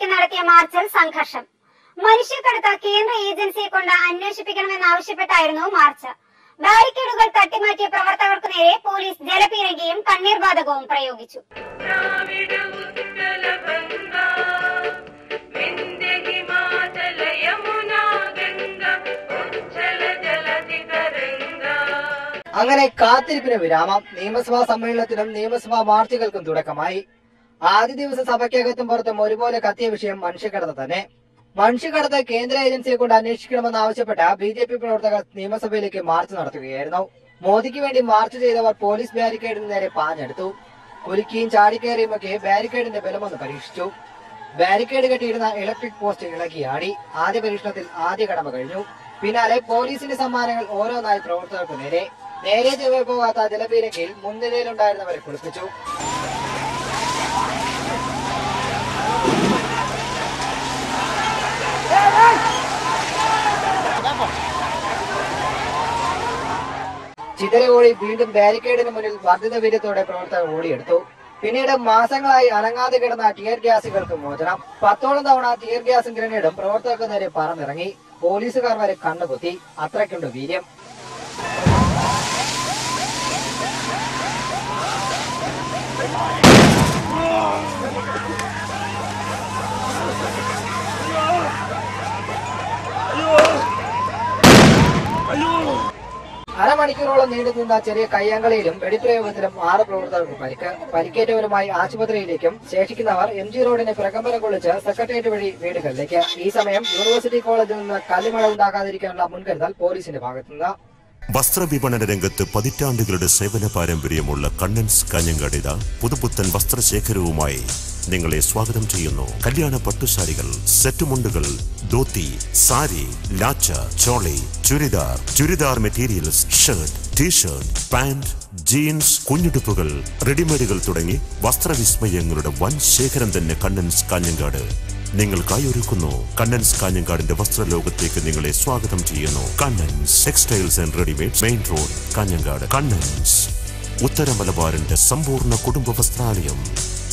വസ്ത്രവേലിക്ക് നടത്തിയ മാർച്ചിൽ സംഘർഷം മനുഷ്യക്കടത്ത് കേന്ദ്ര ഏജൻസിയെ കൊണ്ട് അന്വേഷിപ്പിക്കണമെന്നാവശ്യപ്പെട്ടായിരുന്നു മാർച്ച് ബാരിക്കേഡുകൾ തട്ടിമാറ്റിയ പ്രവർത്തകർക്ക് നേരെ പോലീസ് ജലപീരങ്കിയും കണ്ണീർ വാതകവും പ്രയോഗിച്ചു ദ്രാവിഡ ഉത്കല ബംഗ വിന്ധ്യ ഹിമാചല യമുന ഗംഗ ഉജ്ജല ജലധി തരംഗ അങ്ങനെ കാത്തിരിപ്പിന് വിരാമം നിയമസഭാ സമ്മേളനത്തിനും നിയമസഭാ മാർച്ചുകൾക്കും തുടക്കമായി ആദ്യ ദിവസം സഭയ്ക്കകത്തും പുറത്തും ഒരുപോലെ കത്തിയ വിഷയം മനുഷ്യക്കടത്ത് തന്നെ മനുഷ്യക്കടത്ത് കേന്ദ്ര ഏജൻസിയെ കൊണ്ട് അന്വേഷിക്കണമെന്ന് ആവശ്യപ്പെട്ട ബി ജെ പി പ്രവർത്തകർ നിയമസഭയിലേക്ക് മാർച്ച് നടത്തുകയായിരുന്നു മോദിക്ക് വേണ്ടി മാർച്ച് ചെയ്തവർ പോലീസ് ബാരിക്കേഡിന് നേരെ പാഞ്ഞെടുത്തു കുലുക്കിയും ചാടിക്കയറിയുമൊക്കെ ബാരിക്കേഡിന്റെ ബലമൊന്ന് പരീക്ഷിച്ചു ബാരിക്കേഡ് കെട്ടിയിരുന്ന ഇലക്ട്രിക് പോസ്റ്റ് ഇളകിയാടി ആദ്യ പരീക്ഷണത്തിൽ ആദ്യ കടമ കഴിഞ്ഞു പിന്നാലെ പോലീസിന്റെ സമ്മാനങ്ങൾ ഓരോന്നായി പ്രവർത്തകർക്ക് നേരെ നേരെ ചൊവ്വേ പോകാത്ത ജലപീരങ്കിൽ മുൻനിരയിലുണ്ടായിരുന്നവരെ കുളിപ്പിച്ചു ചിതറി ഓടി വീണ്ടും ബാരിക്കേഡിന് മുന്നിൽ വർദ്ധിത വീര്യത്തോടെ പ്രവർത്തകർ ഓടിയെടുത്തു പിന്നീട് മാസങ്ങളായി അനങ്ങാതെ കിടന്ന ടിയർ ഗ്യാസുകൾക്ക് മോചനം പത്തോളം തവണ ടിയർ ഗ്യാസും ഗ്രനേഡും പ്രവർത്തകർക്ക് നേരെ പറന്നിറങ്ങി പോലീസുകാർ വരെ കണ്ണുകുത്തി അത്രയ്ക്കുണ്ട് വീര്യം അരമണിക്കൂറോളം നീണ്ടു നിന്ന ചെറിയ കയ്യാങ്കളിയിലും വെടിപ്രയോഗത്തിലും ആറ് പ്രവർത്തകർക്ക് പരിക്ക് പരിക്കേറ്റവരുമായി ആശുപത്രിയിലേക്കും ശേഷിക്കുന്നവർ എം ജി റോഡിനെ പ്രകമ്പനം കൊള്ളിച്ച് സെക്രട്ടേറിയറ്റ് വഴി വീടുകളിലേക്ക് ഈ സമയം യൂണിവേഴ്സിറ്റി കോളേജിൽ നിന്ന് കല്ലുമഴ ഉണ്ടാകാതിരിക്കാനുള്ള മുൻകരുതൽ പോലീസിന്റെ ഭാഗത്തുനിന്ന് വസ്ത്രവിപണന രംഗത്ത് പതിറ്റാണ്ടുകളുടെ സേവന പാരമ്പര്യമുള്ള കണ്ണൻസ് കാഞ്ഞങ്ങാടിത പുതുപുത്തൻ വസ്ത്രശേഖരവുമായി നിങ്ങളെ സ്വാഗതം ചെയ്യുന്നു കല്യാണ പട്ടുസാരികൾ സെറ്റുമുണ്ടുകൾ dhoti sari lacha choli churidar churidar materials shirt T shirt pant jeans കുഞ്ഞുടുപ്പുകൾ റെഡിമെയ്ഡുകൾ തുടങ്ങി വസ്ത്രവിസ്മയങ്ങളുടെ വൻ ശേഖരം തന്നെ കണ്ണൻസ് കാഞ്ഞങ്ങാട് നിങ്ങൾക്കായി ഒരുക്കുന്നു കണ്ണൻസ് കാഞ്ഞങ്ങാടിന്റെ വസ്ത്രലോകത്തേക്ക് നിങ്ങളെ സ്വാഗതം ചെയ്യുന്നു Kannan's textiles and readymade main road Kanhangad Kannan's ഉത്തര മലബാറിന്റെ സമ്പൂർണ്ണ കുടുംബ വസ്ത്രാലയം